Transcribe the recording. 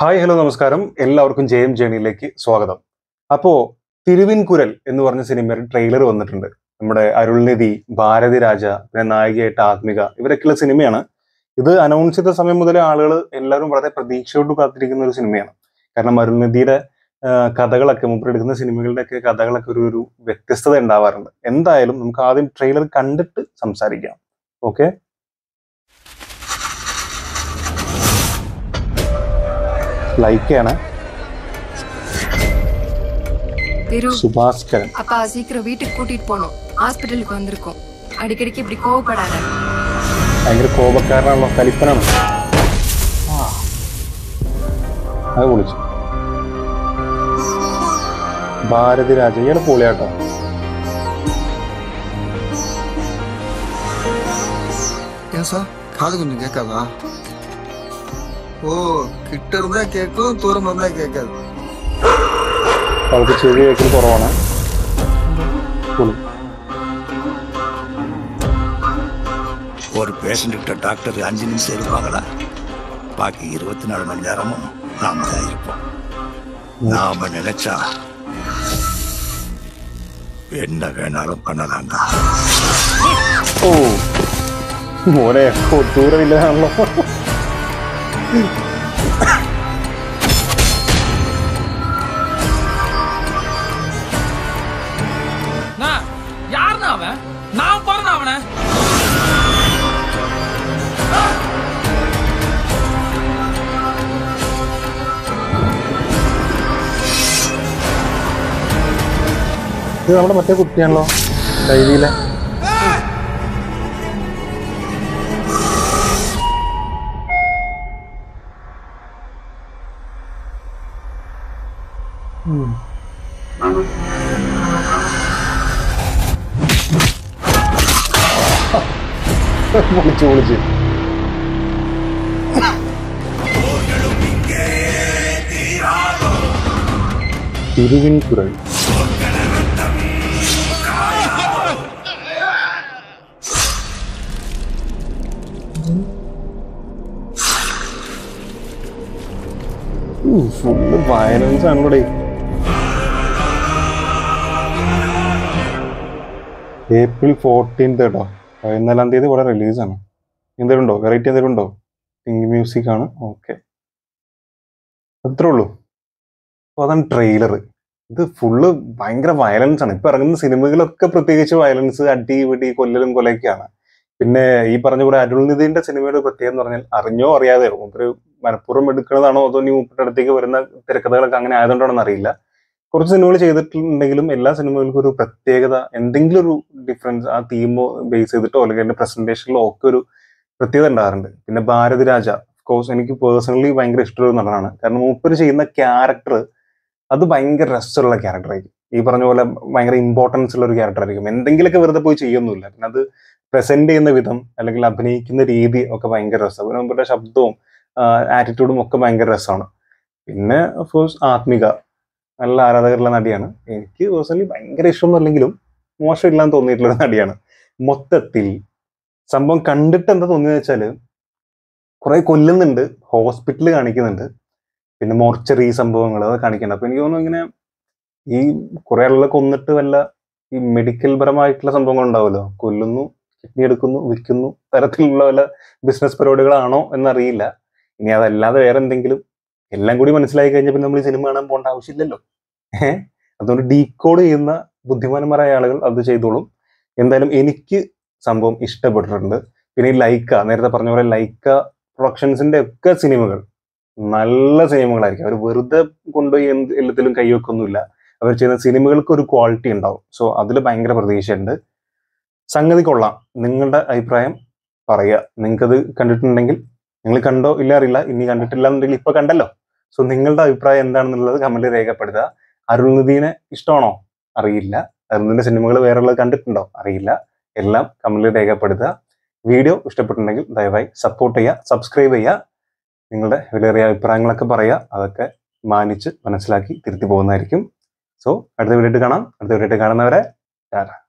Hi hello നമസ്കാരം എല്ലാവർക്കും J M ജേണിയിലേക്ക് സ്വാഗതം അപ്പോ തിരുവിൻകുരൽ എന്ന് പറഞ്ഞ സിനിമയുടെ ട്രെയിലർ വന്നിട്ടുണ്ട് നമ്മുടെ അരുൾനിധി ഭാരതി രാജ പിന്നെ നായികയായിട്ട് ആത്മിക ഇവരൊക്കെയുള്ള സിനിമയാണ് ഇത് അനൗൺസ് ചെയ്ത സമയം മുതലേ ആളുകൾ എല്ലാവരും വളരെ പ്രതീക്ഷയോട് കാത്തിരിക്കുന്ന ഒരു സിനിമയാണ് കാരണം അരുൾനിധിയുടെ ആ, കഥകളൊക്കെ മുമ്പ് എടുക്കുന്ന സിനിമകളുടെ ഒക്കെ കഥകളൊക്കെ ഒരു ഒരു വ്യത്യസ്തത ഉണ്ടാവാറുണ്ട് എന്തായാലും നമുക്ക് ആദ്യം ട്രെയിലർ കണ്ടിട്ട് സംസാരിക്കാം ഓക്കെ ലൈക്ക് ചെയ്യണേ திரு സുഭാസ്കരൻ அப்பா சீக்கிரம் வீட்டுக்கு கூட்டிட்டு போகணும் ஹாஸ்பிட்டலுக்கு வந்திருக்கோம் அடிக்கடிக்கு இப்படி கோவப்படாத ഭയങ്കര കോപക്കാരനാണല്ലോ കലിപ്പനാണ് ആ. അത് വിളിച്ചു ഭാരതി രാജ ഇയാള് പൊളിയാട്ടോ ஏன் சார் காது கொஞ்சம் கேட்காதா ஓ கிட்ட இருந்தா கேட்கும் தூரம் இருந்தா கேட்காது അവൾക്ക് ചെവി കേൾക്കൽ കുറവാണ് പൊളി ஒரு பேஷண்ட் கிட்ட டாக்டர் அஞ்சு நிமிஷம் இருப்பாங்களா பாக்கி இருபத்தி நாலு மணி நேரமும் நாம தான் இருப்போம் நாம நினைச்சா என்ன வேணாலும் பண்ணலாங்க ഓ മോനെ ദൂരമില്ലാണല്ലോ அண்ணா, யாருண்ணா அவன் நான் பாருண்ணா அவனை ഇത് നമ്മുടെ മറ്റേ കുട്ടിയാണല്ലോ ഡൈലിയിലെ വിളിച്ചു വിളിച്ചു തിരുവിൻകുരൽ ഫുള്ള് വയലൻസ് ആണ് ഇവിടെ ഏപ്രിൽ ഫോർട്ടീൻത് കേട്ടോ പതിനാലാം തീയതി ഇവിടെ റിലീസാണ് എന്തെങ്കിലും ഉണ്ടോ വെറൈറ്റി എന്തെങ്കിലും ഉണ്ടോ പിങ്ക് മ്യൂസിക് ആണ് ഓക്കെ അത്രേ ഉള്ളൂ അപ്പോൾ അതാണ് ട്രെയിലർ ഇത് ഫുള്ള് ഭയങ്കര വയലൻസ് ആണ് ഇപ്പൊ ഇറങ്ങുന്ന സിനിമകളൊക്കെ പ്രത്യേകിച്ച് വയലൻസ് അടി വെടി കൊല്ലലും കൊലയൊക്കെയാണ് പിന്നെ ഈ പറഞ്ഞ പോലെ അരുൾനിധിന്റെ സിനിമയുടെ പ്രത്യേകത എന്ന് പറഞ്ഞാൽ അറിഞ്ഞോ അറിയാതെയോ മൂപ്പര് മനഃപൂർവ്വം എടുക്കുന്നതാണോ അതോ ഇനി മൂപ്പരുടെ അടുത്തേക്ക് വരുന്ന തിരക്കഥകളൊക്കെ അങ്ങനെ ആയതുകൊണ്ടാണെന്ന് അറിയില്ല കുറച്ച് സിനിമകൾ ചെയ്തിട്ടുണ്ടെങ്കിലും എല്ലാ സിനിമകൾക്കും ഒരു പ്രത്യേകത എന്തെങ്കിലും ഒരു ഡിഫറൻസ് ആ തീമോ ബേസ് ചെയ്തിട്ടോ അല്ലെങ്കിൽ അതിന്റെ പ്രസന്റേഷനിലോ ഒക്കെ ഒരു പ്രത്യേകത ഉണ്ടാകാറുണ്ട് പിന്നെ ഭാരതി രാജ കോഴ്സ് എനിക്ക് പേഴ്സണലി ഭയങ്കര ഇഷ്ടമുള്ള ഒരു നടനാണ് കാരണം മൂപ്പര് ചെയ്യുന്ന ക്യാരക്ടർ അത് ഭയങ്കര രസമുള്ള ക്യാരക്ടർ ആയിരിക്കും ഈ പറഞ്ഞ പോലെ ഭയങ്കര ഇമ്പോർട്ടൻസ് ഉള്ള ഒരു ക്യാരക്ടർ ആയിരിക്കും എന്തെങ്കിലുമൊക്കെ വെറുതെ പോയി ചെയ്യൊന്നുമില്ല പിന്നെ അത് പ്രസന്റ് ചെയ്യുന്ന വിധം അല്ലെങ്കിൽ അഭിനയിക്കുന്ന രീതി ഒക്കെ ഭയങ്കര രസം പിന്നെ മുമ്പത്തെ ശബ്ദവും ആറ്റിറ്റ്യൂഡും ഒക്കെ ഭയങ്കര രസമാണ് പിന്നെ കോഴ്സ് ആത്മിക നല്ല ആരാധകരുള്ള നടിയാണ് എനിക്ക് പേഴ്സണലി ഭയങ്കര ഇഷ്ടമൊന്നും അല്ലെങ്കിലും മോശമില്ലാന്ന് തോന്നിയിട്ടുള്ള ഒരു നടിയാണ് മൊത്തത്തിൽ സംഭവം കണ്ടിട്ട് എന്താ തോന്നിയെന്ന് വെച്ചാല് കുറെ കൊല്ലുന്നുണ്ട് ഹോസ്പിറ്റലിൽ കാണിക്കുന്നുണ്ട് പിന്നെ മോർച്ചറി സംഭവങ്ങൾ അത് കാണിക്കുന്നുണ്ട് അപ്പൊ എനിക്ക് തോന്നുന്നു ഇങ്ങനെ ഈ കുറെ ആളുകളെ കൊന്നിട്ട് വല്ല ഈ മെഡിക്കൽ പരമായിട്ടുള്ള സംഭവങ്ങൾ ഉണ്ടാവുമല്ലോ കൊല്ലുന്നു കിഡ്നി എടുക്കുന്നു വിൽക്കുന്നു തരത്തിലുള്ള വല്ല ബിസിനസ് പരിപാടികളാണോ എന്നറിയില്ല ഇനി അതല്ലാതെ വേറെ എന്തെങ്കിലും എല്ലാം കൂടി മനസ്സിലായി കഴിഞ്ഞാൽ പിന്നെ നമ്മൾ ഈ സിനിമ കാണാൻ പോകേണ്ട ആവശ്യമില്ലല്ലോ ഏഹ് അതുകൊണ്ട് ഡീകോഡ് ചെയ്യുന്ന ബുദ്ധിമാന്മാരായ ആളുകൾ അത് ചെയ്തോളും എന്തായാലും എനിക്ക് സംഭവം ഇഷ്ടപ്പെട്ടിട്ടുണ്ട് പിന്നെ ഈ ലൈക്ക നേരത്തെ പറഞ്ഞ പോലെ ലൈക്ക പ്രൊഡക്ഷൻസിന്റെ ഒക്കെ സിനിമകൾ നല്ല സിനിമകളായിരിക്കും അവർ വെറുതെ കൊണ്ടുപോയി എന്ത് എല്ലാത്തിലും കൈവെക്കൊന്നുമില്ല അവർ ചെയ്യുന്ന സിനിമകൾക്ക് ഒരു ക്വാളിറ്റി ഉണ്ടാവും സോ അതിൽ ഭയങ്കര പ്രതീക്ഷയുണ്ട് സംഗതി കൊള്ളാം നിങ്ങളുടെ അഭിപ്രായം പറയുക നിങ്ങൾക്കത് കണ്ടിട്ടുണ്ടെങ്കിൽ നിങ്ങൾ കണ്ടോ ഇല്ല അറിയില്ല ഇനി കണ്ടിട്ടില്ല എന്നുണ്ടെങ്കിൽ ഇപ്പൊ കണ്ടല്ലോ സോ നിങ്ങളുടെ അഭിപ്രായം എന്താണെന്നുള്ളത് കമന്റിൽ രേഖപ്പെടുത്തുക അരുൾനിധിനെ ഇഷ്ടമാണോ അറിയില്ല അരുൾനിധിന്റെ സിനിമകൾ വേറെയുള്ളത് കണ്ടിട്ടുണ്ടോ അറിയില്ല എല്ലാം കമന്റിൽ രേഖപ്പെടുത്തുക വീഡിയോ ഇഷ്ടപ്പെട്ടിട്ടുണ്ടെങ്കിൽ ദയവായി സപ്പോർട്ട് ചെയ്യുക സബ്സ്ക്രൈബ് ചെയ്യുക നിങ്ങളുടെ വിലയേറിയ അഭിപ്രായങ്ങളൊക്കെ പറയുക അതൊക്കെ മാനിച്ച് മനസ്സിലാക്കി തിരുത്തി പോകുന്നതായിരിക്കും സോ അടുത്ത വീഡിയോ കാണാം അടുത്ത വീഡിയോ കാണുന്നവരെ ടാറ്റ